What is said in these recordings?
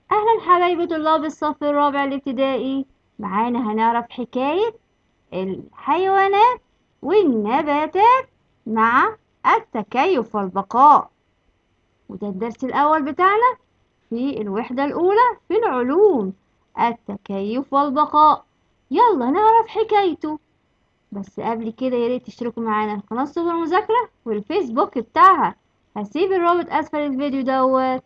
أهلا حبايبي طلاب الصف الرابع الابتدائي معانا هنعرف حكاية الحيوانات والنباتات مع التكيف والبقاء وده الدرس الأول بتاعنا في الوحدة الأولى في العلوم التكيف والبقاء يلا نعرف حكايته بس قبل كده ياريت تشتركوا معانا في قناة صغر المذاكرة والفيسبوك بتاعها هسيب الرابط أسفل الفيديو دوت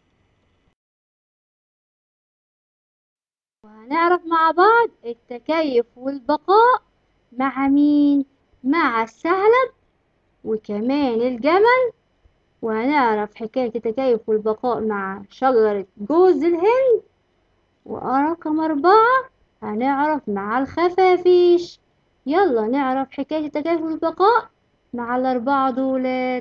وهنعرف مع بعض التكيف والبقاء مع مين؟ مع الثعلب وكمان الجمل وهنعرف حكاية التكيف والبقاء مع شجرة جوز الهند ورقم أربعة هنعرف مع الخفافيش يلا نعرف حكاية التكيف والبقاء مع الأربعة دولات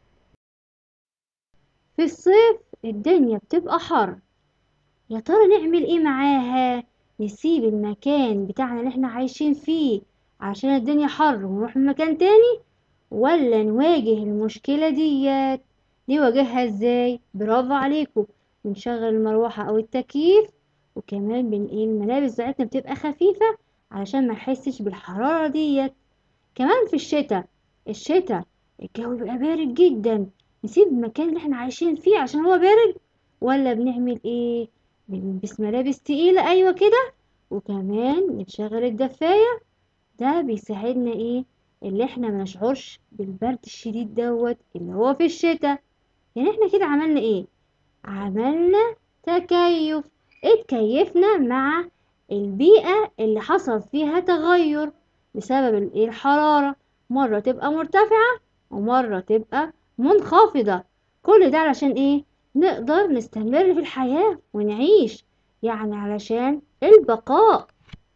في الصيف الدنيا بتبقى حر يا ترى نعمل ايه معاها نسيب المكان بتاعنا اللي احنا عايشين فيه عشان الدنيا حر ونروح لمكان تاني ولا نواجه المشكلة ديت نواجهها ازاي برافو عليكم بنشغل المروحة او التكييف وكمان بن ايه الملابس بتاعتنا بتبقى خفيفة علشان ما نحسش بالحرارة ديت كمان في الشتاء الشتاء الجو بيبقى بارد جدا نسيب المكان اللي احنا عايشين فيه عشان هو بارد ولا بنعمل ايه بنلبس ملابس تقيلة ايوه كده وكمان نشغل الدفاية ده بيساعدنا ايه اللي احنا ما نشعرش بالبرد الشديد دوت اللي هو في الشتاء يعني احنا كده عملنا ايه عملنا تكيف اتكيفنا مع البيئة اللي حصل فيها تغير بسبب ايه الحرارة مرة تبقى مرتفعة ومرة تبقى منخفضة كل ده علشان ايه نقدر نستمر في الحياة ونعيش يعني علشان البقاء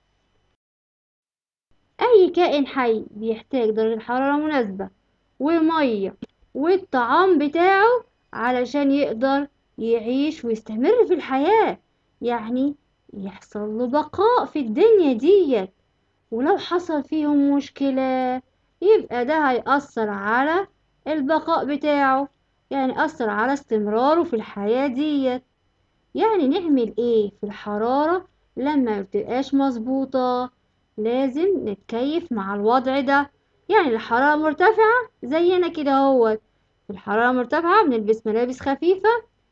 أي كائن حي بيحتاج درجة حرارة مناسبة ومية والطعام بتاعه علشان يقدر يعيش ويستمر في الحياة يعني يحصل له بقاء في الدنيا ديت ولو حصل فيهم مشكلة يبقى ده هيأثر على البقاء بتاعه يعني أثر على استمراره في الحياة ديت يعني نعمل ايه في الحرارة لما مبتبقاش مظبوطة لازم نتكيف مع الوضع ده يعني الحرارة مرتفعة زينا كده اهوت في الحرارة مرتفعة بنلبس ملابس خفيفة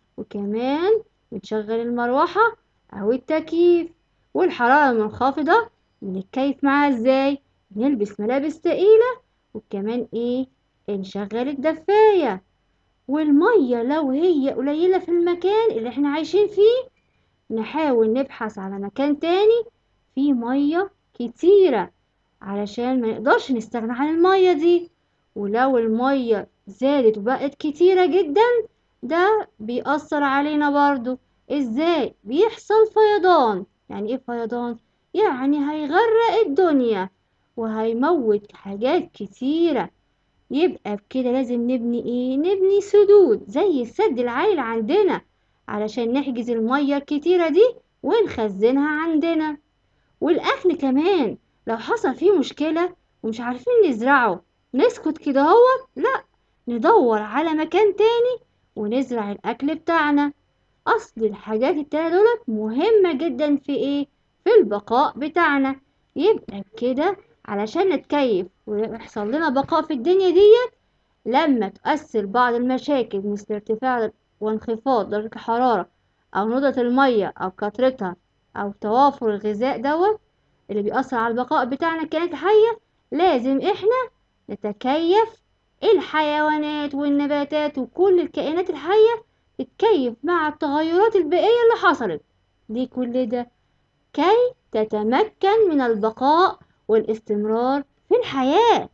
وكمان بنشغل المروحة أو التكييف والحرارة المنخفضة بنتكيف معاها ازاي بنلبس ملابس تقيلة وكمان ايه نشغل الدفاية والمية لو هي قليلة في المكان اللي احنا عايشين فيه نحاول نبحث على مكان تاني فيه مية كتيرة علشان ما نقدرش نستغنى عن المية دي ولو المية زادت وبقت كتيرة جدا ده بيأثر علينا برضو ازاي بيحصل فيضان يعني ايه فيضان يعني هيغرق الدنيا وهيموت حاجات كتيرة يبقى بكده لازم نبني ايه نبني سدود زي السد العالي عندنا علشان نحجز المية الكتيرة دي ونخزنها عندنا والأكل كمان لو حصل فيه مشكلة ومش عارفين نزرعه نسكت كده هو لا ندور على مكان تاني ونزرع الأكل بتاعنا أصل الحاجات التلاتة دولت مهمة جدا في ايه في البقاء بتاعنا يبقى كده علشان نتكيف ويحصل لنا بقاء في الدنيا ديت لما تؤثر بعض المشاكل مثل ارتفاع وانخفاض درجة الحرارة أو ندرة المية أو كثرتها أو توافر الغذاء دوت اللي بيأثر على البقاء بتاعنا الكائنات الحية لازم احنا نتكيف الحيوانات والنباتات وكل الكائنات الحية تتكيف مع التغيرات البيئية اللي حصلت دي كل ده كي تتمكن من البقاء والاستمرار في الحياة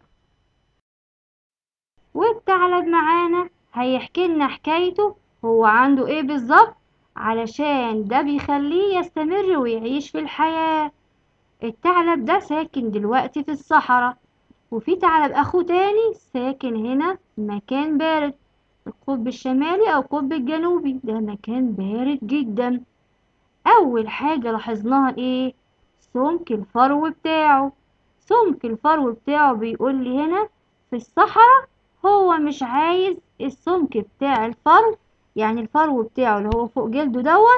والثعلب معانا هيحكي لنا حكايته هو عنده ايه بالظبط علشان ده بيخليه يستمر ويعيش في الحياة الثعلب ده ساكن دلوقتي في الصحراء وفي ثعلب اخوه تاني ساكن هنا مكان بارد القطب الشمالي او القطب الجنوبي ده مكان بارد جدا اول حاجة لاحظناها ايه سمك الفرو بتاعه سمك الفرو بتاعه بيقول لي هنا في الصحراء هو مش عايز السمك بتاع الفرو يعني الفرو بتاعه اللي هو فوق جلده دوت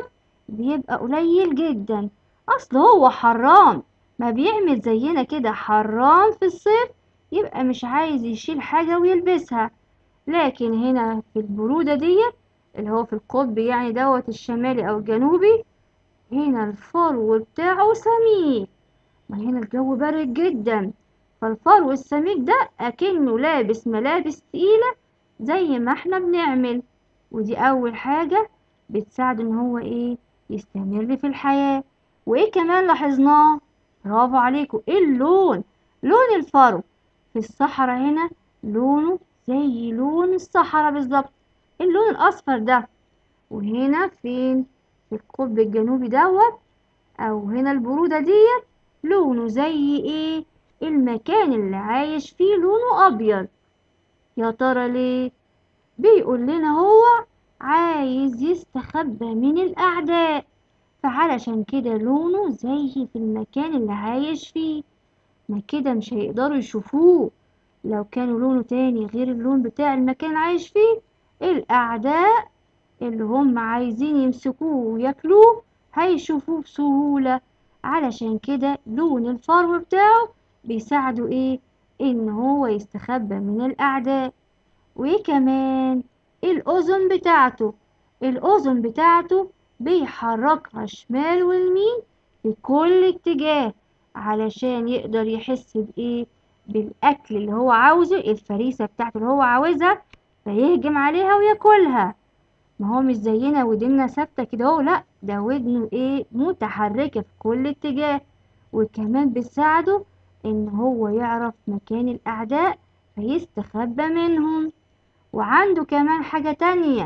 بيبقى قليل جدا اصل هو حرام ما بيعمل زينا كده حرام في الصيف يبقى مش عايز يشيل حاجة ويلبسها لكن هنا في البرودة ديت اللي هو في القطب يعني دوت الشمالي او الجنوبي هنا الفرو بتاعه سميك ما هنا الجو بارد جدا فالفرو السميك ده اكنه لابس ملابس تقيلة زي ما احنا بنعمل ودي اول حاجة بتساعد ان هو ايه يستمر في الحياة وايه كمان لاحظناه برافو عليكم ايه اللون لون الفرو في الصحراء هنا لونه زي لون الصحراء بالظبط اللون الاصفر ده وهنا فين في القطب الجنوبي دوت او هنا البرودة ديت لونه زي ايه المكان اللي عايش فيه لونه ابيض يا ترى ليه بيقول لنا هو عايز يستخبى من الاعداء فعلشان كده لونه زي في المكان اللي عايش فيه ما كده مش هيقدروا يشوفوه لو كانوا لونه تاني غير اللون بتاع المكان اللي عايش فيه الأعداء اللي هم عايزين يمسكوه وياكلوه هيشوفوه بسهولة علشان كده لون الفرو بتاعه بيساعده ايه ان هو يستخبى من الأعداء وايه كمان الأذن بتاعته الأذن بتاعته بيحركها شمال ويمين في كل اتجاه علشان يقدر يحس بإيه بالأكل اللي هو عاوزه الفريسة بتاعته اللي هو عاوزها فيهجم عليها وياكلها ما هو مش زينا ودنا ثابتة كده اهو لأ ده ودنه ايه متحركة في كل اتجاه وكمان بتساعده ان هو يعرف مكان الأعداء فيستخبى منهم وعنده كمان حاجة تانية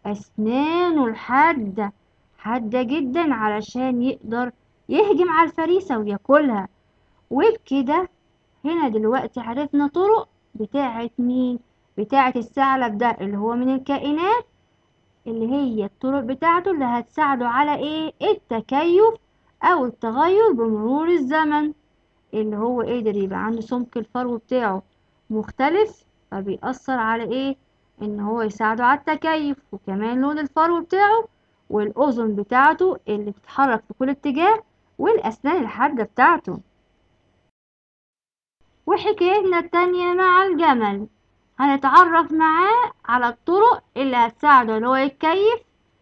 أسنانه الحادة حادة جدا علشان يقدر يهجم على الفريسة وياكلها وبكده هنا دلوقتي عرفنا طرق بتاعة مين بتاعة الثعلب ده اللي هو من الكائنات اللي هي الطرق بتاعته اللي هتساعده على ايه التكيف او التغير بمرور الزمن اللي هو قدر يبقى عنده سمك الفرو بتاعه مختلف فبيأثر على ايه ان هو يساعده على التكيف وكمان لون الفرو بتاعه والاذن بتاعته اللي بتتحرك في كل اتجاه والاسنان الحادة بتاعته وحكايتنا التانية مع الجمل هنتعرف معاه على الطرق اللي هتساعده ان هو يتكيف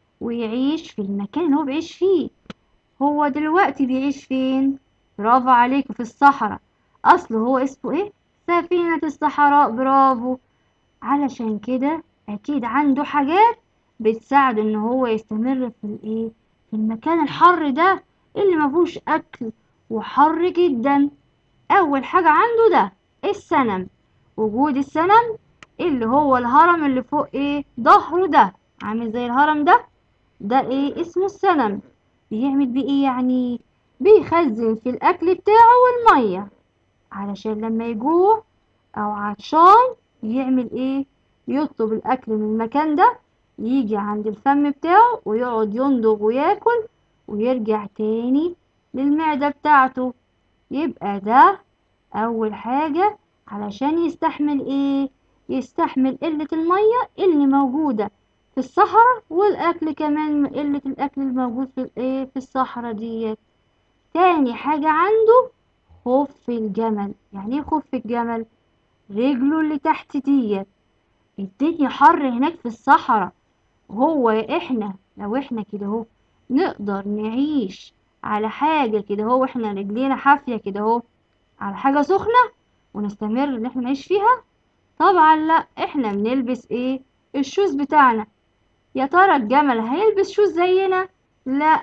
ويعيش في المكان اللي هو بيعيش فيه هو دلوقتي بيعيش فين برافو عليكم في الصحراء اصله هو اسمه ايه سفينة الصحراء برافو علشان كده اكيد عنده حاجات بتساعده ان هو يستمر في الايه في المكان الحر ده اللي مفهوش اكل وحر جدا اول حاجة عنده ده السنم وجود السنم اللي هو الهرم اللي فوق ايه ظهره ده عامل زي الهرم ده ده ايه اسمه السنم بيعمل بيه ايه يعني بيخزن في الاكل بتاعه والمية علشان لما يجوع او عطشان يعمل ايه يطلب الاكل من المكان ده يجي عند الفم بتاعه ويقعد يندغ وياكل ويرجع تاني للمعدة بتاعته يبقى ده اول حاجة علشان يستحمل ايه يستحمل قلة المية اللي موجودة في الصحراء والاكل كمان قلة الاكل الموجود في الايه في الصحراء ديت تاني حاجة عنده خف الجمل يعني ايه خف الجمل رجله اللي تحت ديت الدنيا حر هناك في الصحراء هو احنا لو احنا كده اهو نقدر نعيش على حاجة كده اهو احنا رجلينا حافية كده اهو على حاجة سخنة ونستمر ان احنا نعيش فيها طبعا لا احنا بنلبس ايه الشوز بتاعنا يا ترى الجمل هيلبس شوز زينا لا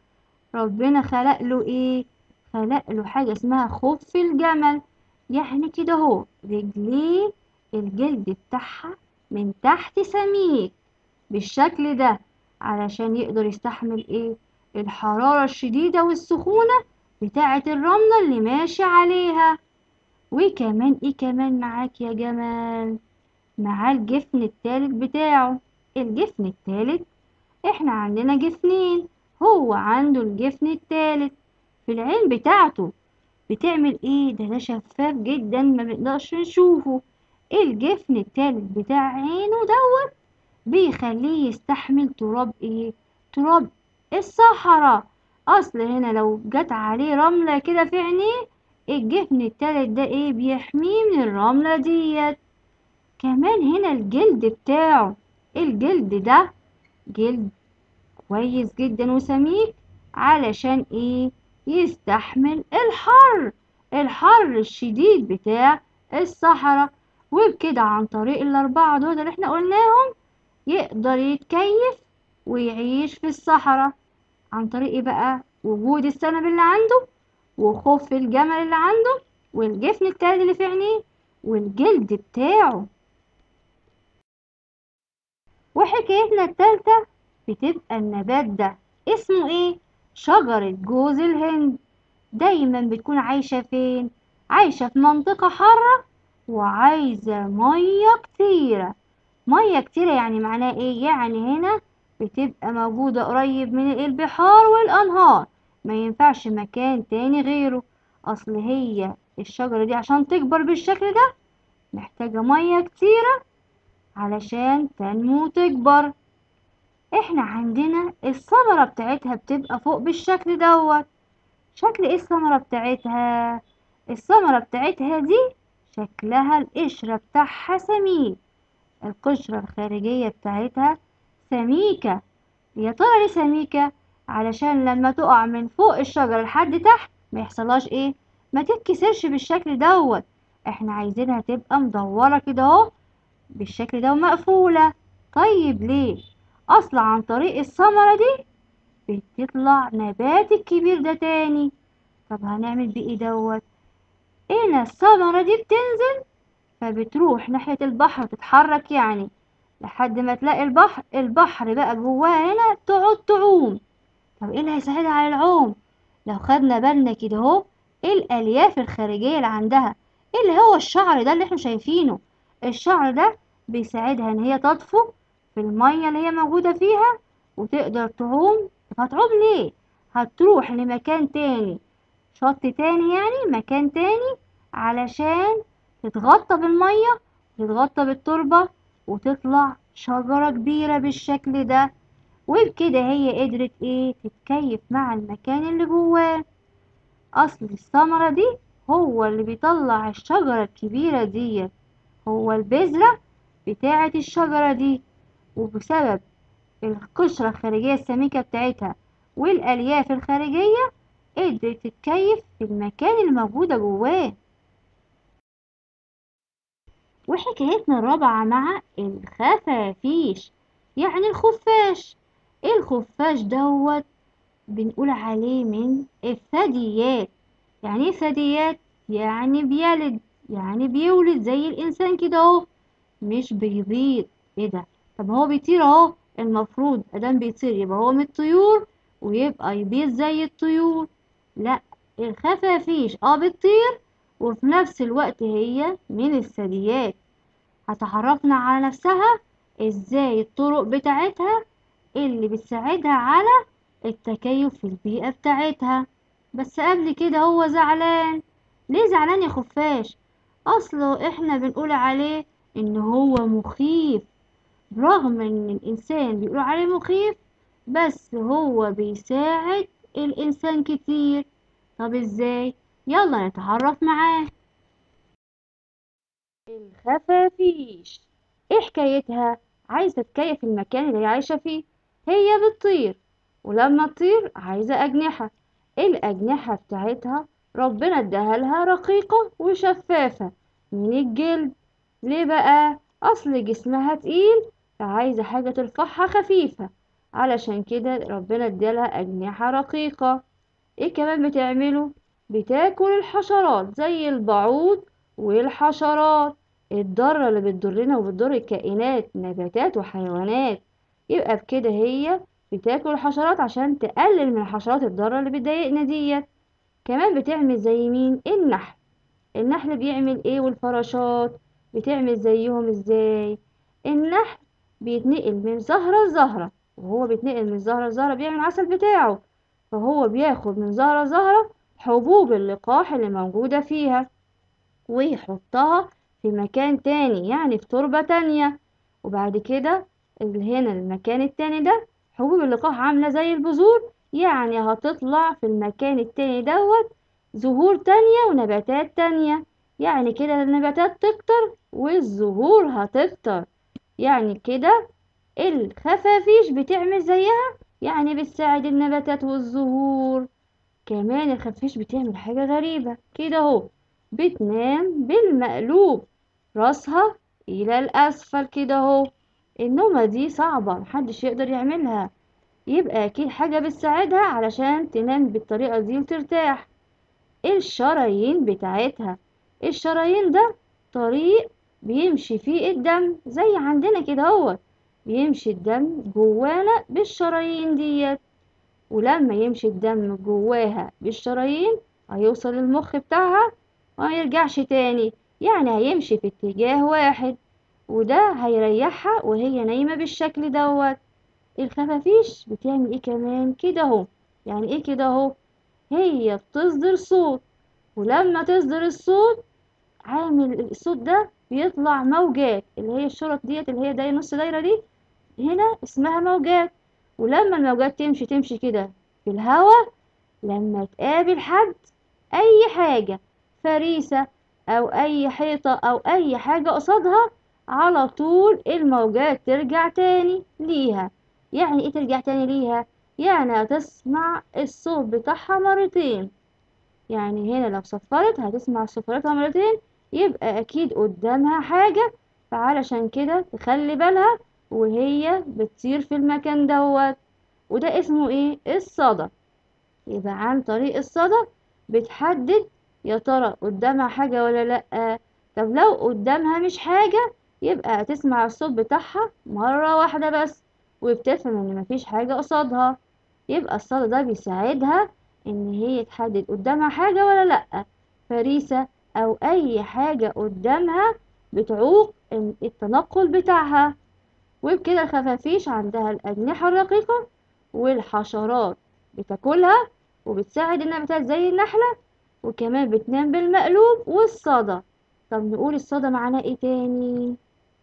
ربنا خلق له ايه خلق له حاجة اسمها خف الجمل يعني كده اهو رجليه الجلد بتاعها من تحت سميك بالشكل ده علشان يقدر يستحمل ايه الحرارة الشديدة والسخونة بتاعة الرملة اللي ماشي عليها وكمان ايه كمان معاك يا جمال معاه الجفن التالت بتاعه الجفن التالت احنا عندنا جفنين هو عنده الجفن التالت في العين بتاعته بتعمل ايه ده ده شفاف جدا ما بنقدرش نشوفه الجفن التالت بتاع عينه دوت بيخليه يستحمل تراب ايه تراب الصحراء اصل هنا لو جت عليه رملة كده في عينيه الجفن التالت ده ايه بيحميه من الرملة ديت كمان هنا الجلد بتاعه الجلد ده جلد كويس جدا وسميك علشان ايه يستحمل الحر الحر الشديد بتاع الصحراء وبكده عن طريق الأربعة دول اللي احنا قلناهم يقدر يتكيف ويعيش في الصحراء عن طريق ايه بقى وجود السنب اللي عنده وخف الجمل اللي عنده والجفن التالت اللي في عينيه والجلد بتاعه وحكايتنا التالتة بتبقى النبات ده اسمه ايه شجرة جوز الهند دايما بتكون عايشة فين عايشة في منطقة حارة وعايزة مية كتيرة مية كتيرة يعني معناه ايه يعني هنا بتبقى موجودة قريب من البحار والأنهار ما ينفعش مكان تاني غيره أصل هي الشجرة دي عشان تكبر بالشكل ده محتاجة مية كتيرة علشان تنمو وتكبر احنا عندنا الثمرة بتاعتها بتبقى فوق بالشكل دوت شكل ايه الثمرة بتاعتها الثمرة بتاعتها دي شكلها القشرة بتاعها سميك القشرة الخارجية بتاعتها سميكة يا ترى ليه سميكة علشان لما تقع من فوق الشجرة لحد تحت ما يحصلهاش ايه ما تتكسرش بالشكل دوت احنا عايزينها تبقى مدورة كده اهو بالشكل ده ومقفولة طيب ليه اصل عن طريق الثمرة دي بتطلع نبات الكبير ده تاني طب هنعمل بيه ايه دوت هنا الثمرة دي بتنزل فبتروح ناحية البحر تتحرك يعني لحد ما تلاقي البحر البحر بقى جواها هنا تقعد تعوم طب ايه اللي هيساعدها على العوم لو خدنا بالنا كده اهو ايه الالياف الخارجية اللي عندها ايه اللي هو الشعر ده اللي احنا شايفينه الشعر ده بيساعدها ان هي تطفو في المية اللي هي موجودة فيها وتقدر تعوم هتعوم ليه هتروح لمكان تاني شط تاني يعني مكان تاني علشان تتغطى بالمية تتغطى بالتربة وتطلع شجرة كبيرة بالشكل ده وبكده هي قدرت ايه تتكيف مع المكان اللي جواه اصل الثمرة دي هو اللي بيطلع الشجرة الكبيرة دي هو البذرة بتاعة الشجرة دي وبسبب القشرة الخارجية السميكة بتاعتها والألياف الخارجية قدرت تتكيف في المكان اللي موجودة جواه وحكايتنا الرابعة مع الخفافيش يعني الخفاش الخفاش دوت بنقول عليه من الثدييات يعني ايه ثدييات يعني بيلد يعني بيولد زي الانسان كده اهو مش بيبيض ايه ده طب هو بيطير اهو المفروض ادام بيطير يبقى هو من الطيور ويبقى يبيض زي الطيور لا الخفافيش اه بتطير وفي نفس الوقت هي من الثدييات هتعرفنا على نفسها ازاي الطرق بتاعتها اللي بتساعدها على التكيف في البيئة بتاعتها بس قبل كده هو زعلان ليه زعلان يا خفاش اصله احنا بنقول عليه ان هو مخيف رغم ان الانسان بيقول عليه مخيف بس هو بيساعد الانسان كتير طب ازاي يلا نتعرف معاه الخفافيش ايه حكايتها عايزة تكيف المكان اللي هي عايشة فيه هي بتطير ولما تطير عايزة أجنحة الأجنحة بتاعتها ربنا اداها لها رقيقة وشفافة من الجلد ليه بقى أصل جسمها تقيل فعايزة حاجة ترفعها خفيفة علشان كده ربنا ادالها أجنحة رقيقة ايه كمان بتعمله بتاكل الحشرات زي البعوض والحشرات الضارة اللي بتضرنا وبتضر الكائنات نباتات وحيوانات يبقى بكده هي بتاكل الحشرات عشان تقلل من الحشرات الضارة اللي بتضايقنا ديت كمان بتعمل زي مين النحل النحل بيعمل ايه والفراشات بتعمل زيهم ازاي النحل بيتنقل من زهرة لزهرة وهو بيتنقل من زهرة لزهرة بيعمل العسل بتاعه فهو بياخد من زهرة لزهرة حبوب اللقاح اللي موجودة فيها ويحطها في مكان تاني يعني في تربة تانية وبعد كده اللي هنا المكان التاني ده حبوب اللقاح عاملة زي البذور يعني هتطلع في المكان التاني دوت زهور تانية ونباتات تانية يعني كده النباتات تكتر والزهور هتكتر يعني كده الخفافيش بتعمل زيها يعني بتساعد النباتات والزهور كمان الخفافيش بتعمل حاجة غريبة كده اهو بتنام بالمقلوب راسها إلى الأسفل كده اهو النومة دي صعبة محدش يقدر يعملها يبقى أكيد حاجة بتساعدها علشان تنام بالطريقة دي وترتاح الشرايين بتاعتها الشرايين ده طريق بيمشي فيه الدم زي عندنا كده هو بيمشي الدم جوانا بالشرايين ديت ولما يمشي الدم جواها بالشرايين هيوصل المخ بتاعها وما يرجعش تاني يعني هيمشي في اتجاه واحد وده هيريحها وهي نايمة بالشكل دوت الخفافيش بتعمل ايه كمان كده اهو يعني ايه كده اهو هي بتصدر صوت ولما تصدر الصوت عامل الصوت ده بيطلع موجات اللي هي الشرط ديت اللي هي دايرة نص دايرة دي هنا اسمها موجات ولما الموجات تمشي تمشي كده في الهواء لما تقابل حد اي حاجة فريسة او اي حيطة او اي حاجة قصادها على طول الموجات ترجع تاني ليها يعني ايه ترجع تاني ليها يعني هتسمع الصوت بتاعها مرتين يعني هنا لو صفرت هتسمع صفرتها مرتين يبقى اكيد قدامها حاجة فعلشان كده تخلي بالها وهي بتطير في المكان دوت وده اسمه ايه الصدى يبقى عن طريق الصدى بتحدد يا ترى قدامها حاجة ولا لأ طب لو قدامها مش حاجة يبقى هتسمع الصوت بتاعها مرة واحدة بس وبتفهم ان مفيش حاجة قصادها يبقى الصدى ده بيساعدها ان هي تحدد قدامها حاجة ولا لأ فريسة او اي حاجة قدامها بتعوق التنقل بتاعها وبكده الخفافيش عندها الأجنحة الرقيقة والحشرات بتاكلها وبتساعد النباتات زي النحلة وكمان بتنام بالمقلوب والصدى طب نقول الصدى معناه ايه تاني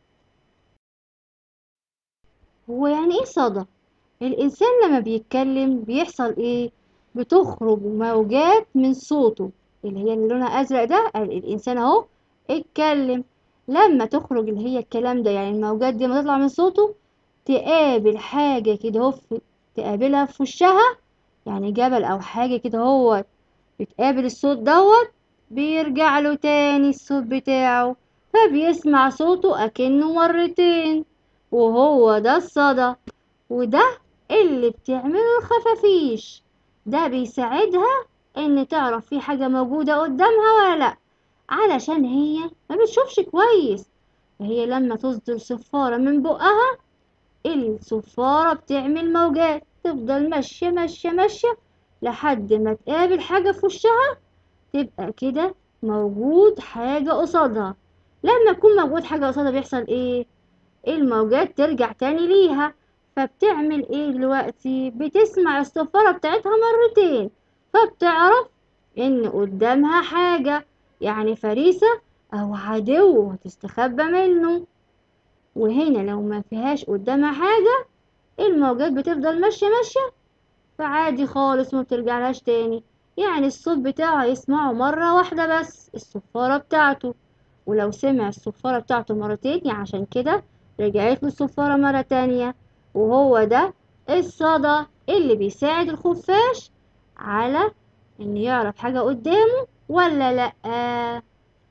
هو يعني ايه صدى الانسان لما بيتكلم بيحصل ايه بتخرج موجات من صوته اللي هي اللي لونها ازرق ده الانسان اهو اتكلم لما تخرج اللي هي الكلام ده يعني الموجات دي ما تطلع من صوته تقابل حاجة كده هو تقابلها في وشها يعني جبل او حاجة كده هو بتقابل الصوت دوت بيرجع له تاني الصوت بتاعه فبيسمع صوته أكنه مرتين وهو ده الصدى وده اللي بتعمله الخفافيش ده بيساعدها ان تعرف في حاجة موجودة قدامها ولا لأ علشان هي ما بتشوفش كويس فهي لما تصدر صفارة من بقها الصفارة بتعمل موجات تفضل ماشية ماشية ماشية لحد ما تقابل حاجة في وشها تبقى كده موجود حاجة قصادها لما يكون موجود حاجة قصادها بيحصل ايه الموجات ترجع تاني ليها فبتعمل ايه دلوقتي بتسمع الصفارة بتاعتها مرتين فبتعرف ان قدامها حاجة يعني فريسة او عدو هتستخبى منه وهنا لو ما فيهاش قدامها حاجة الموجات بتفضل ماشية ماشية فعادي خالص ما بترجعلهاش تاني يعني الصوت بتاعه يسمعه مرة واحدة بس الصفارة بتاعته ولو سمع الصفارة بتاعته مرتين يعني عشان كده رجعت له الصفارة مرة تانية وهو ده الصدى اللي بيساعد الخفاش على ان يعرف حاجة قدامه ولا لأ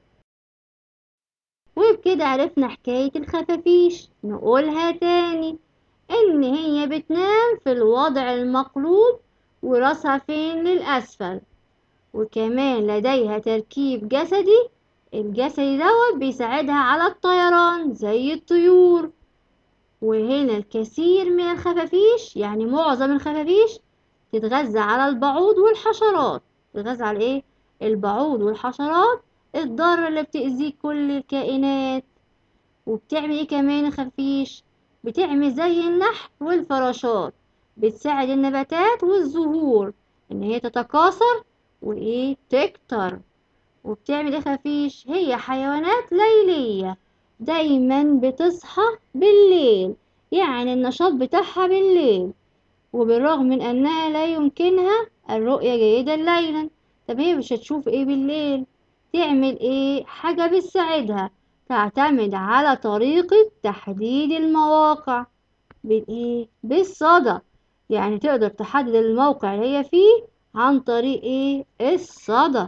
وبكده عرفنا حكاية الخفافيش نقولها تاني ان هي بتنام في الوضع المقلوب وراسها فين للأسفل وكمان لديها تركيب جسدي الجسدي دوت بيساعدها على الطيران زي الطيور وهنا الكثير من الخفافيش يعني معظم الخفافيش تتغذى على البعوض والحشرات تتغذى على ايه البعوض والحشرات الضارة اللي بتأذي كل الكائنات وبتعمل ايه كمان الخفافيش بتعمل زي النحل والفراشات بتساعد النباتات والزهور ان هي تتكاثر وايه تكتر وبتعمل ايه خفيش هي حيوانات ليلية دايما بتصحى بالليل يعني النشاط بتاعها بالليل وبالرغم من أنها لا يمكنها الرؤية جيدا ليلا طب هي مش هتشوف ايه بالليل تعمل ايه حاجة بتساعدها تعتمد على طريقة تحديد المواقع بالايه بالصدى يعني تقدر تحدد الموقع اللي هي فيه عن طريق ايه الصدى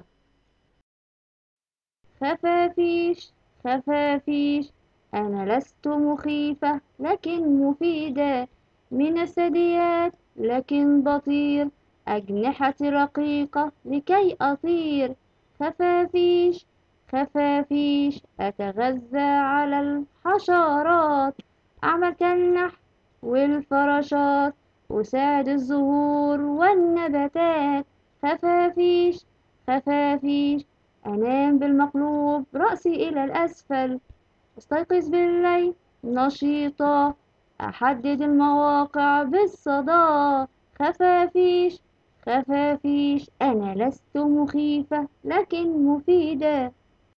خفافيش خفافيش أنا لست مخيفة لكن مفيدة من الثدييات لكن بطير أجنحتي رقيقة لكي أطير خفافيش خفافيش أتغذى على الحشرات أعمل كالنحل والفراشات أساعد الزهور والنباتات خفافيش خفافيش أنام بالمقلوب رأسي إلى الأسفل أستيقظ بالليل نشيطة أحدد المواقع بالصدى خفافيش خفافيش أنا لست مخيفة لكن مفيدة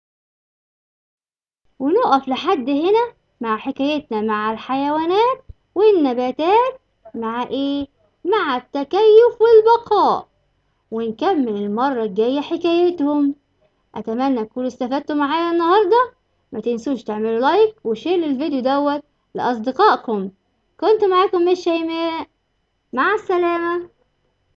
ونقف لحد هنا مع حكايتنا مع الحيوانات والنباتات مع ايه مع التكيف والبقاء ونكمل المرة الجاية حكايتهم أتمنى تكونوا استفدتوا معايا النهاردة ما تنسوش تعملوا لايك وشير للفيديو دوت لأصدقائكم كنت معاكم مش شيماء مع السلامة